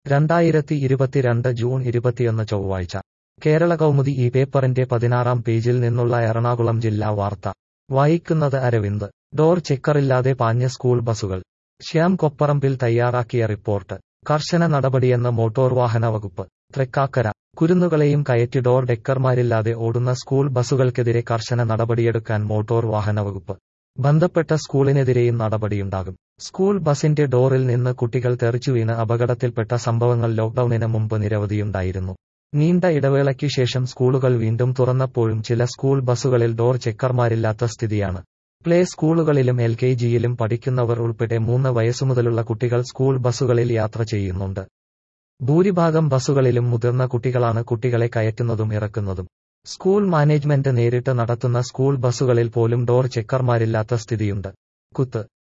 രണ്ടായിരത്തി ഇരുപത്തിരണ്ട് ജൂൺ ഇരുപത്തിയൊന്ന് ചൊവ്വാഴ്ച കേരള കൗമുദി ഈ പേപ്പറിന്റെ പതിനാറാം പേജിൽ നിന്നുള്ള എറണാകുളം ജില്ലാ വാർത്ത വായിക്കുന്നത് അരവിന്ദ് ഡോർ ചെക്കറില്ലാതെ പാഞ്ഞ സ്കൂൾ ബസുകൾ ശ്യാം കൊപ്പറമ്പിൽ തയ്യാറാക്കിയ റിപ്പോർട്ട് കർശന നടപടിയെന്ന് മോട്ടോർ വാഹന വകുപ്പ് തൃക്കാക്കര കുരുന്നുകളെയും കയറ്റി ഡോർ ഡെക്കർമാരില്ലാതെ ഓടുന്ന സ്കൂൾ ബസുകൾക്കെതിരെ കർശന നടപടിയെടുക്കാൻ മോട്ടോർ വാഹന വകുപ്പ് ബന്ധപ്പെട്ട സ്കൂളിനെതിരെയും നടപടിയുണ്ടാകും സ്കൂൾ ബസിന്റെ ഡോറിൽ നിന്ന് കുട്ടികൾ തെറിച്ചു വീണ് അപകടത്തിൽപ്പെട്ട സംഭവങ്ങൾ ലോക്ഡൌണിന് മുമ്പ് നിരവധിയുണ്ടായിരുന്നു നീണ്ട ഇടവേളയ്ക്കു ശേഷം സ്കൂളുകൾ വീണ്ടും തുറന്നപ്പോഴും ചില സ്കൂൾ ബസുകളിൽ ഡോർ ചെക്കർമാരില്ലാത്ത സ്ഥിതിയാണ് പ്ലേ സ്കൂളുകളിലും എൽ കെ ജിയിലും പഠിക്കുന്നവർ ഉൾപ്പെടെ മൂന്ന് വയസ്സുമുതലുള്ള കുട്ടികൾ സ്കൂൾ ബസുകളിൽ യാത്ര ചെയ്യുന്നുണ്ട് ഭൂരിഭാഗം ബസുകളിലും മുതിർന്ന കുട്ടികളാണ് കുട്ടികളെ കയറ്റുന്നതും ഇറക്കുന്നതും സ്കൂൾ മാനേജ്മെന്റ് നേരിട്ട് നടത്തുന്ന സ്കൂൾ ബസുകളിൽ പോലും ഡോർ ചെക്കർമാരില്ലാത്ത സ്ഥിതിയുണ്ട് കുത്ത്